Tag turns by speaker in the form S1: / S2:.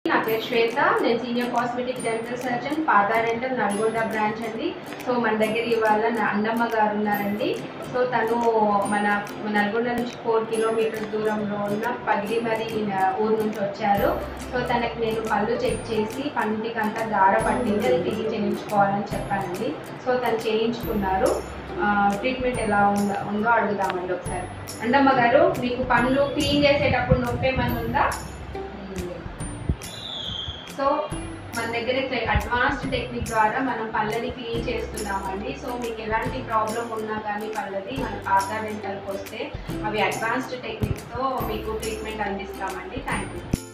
S1: నా పేరు శ్వేత నేను senior cosmetic dental surgeon Pada dental Nalgonda branch అండి సో మన దగ్గర ఇవాళ నా అన్నమ్మ గారు ఉన్నారండి సో తను మన నల్గొండ నుంచి ఫోర్ కిలోమీటర్స్ దూరంలో ఉన్న పగిడి మరి ఊరు నుంచి వచ్చారు సో తనకి నేను పళ్ళు చెక్ చేసి పంటికి అంతా గార పట్టింది అది క్లీన్ చేయించుకోవాలని చెప్పానండి సో తను చేయించుకున్నారు ట్రీట్మెంట్ ఎలా ఉందో ఉందో అడుగుదామండి ఒకసారి అండమ్మ గారు మీకు పళ్ళు క్లీన్ చేసేటప్పుడు నొప్పి ఏమైనా ఉందా సో మన దగ్గర ఇట్లా అడ్వాన్స్డ్ టెక్నిక్ ద్వారా మనం పళ్ళని క్లీన్ చేస్తున్నామండి సో మీకు ఎలాంటి ప్రాబ్లం ఉన్నా కానీ పళ్ళది మన పాత డెంటల్కి వస్తే అవి అడ్వాన్స్డ్ టెక్నిక్తో మీకు ట్రీట్మెంట్ అందిస్తామండి థ్యాంక్ యూ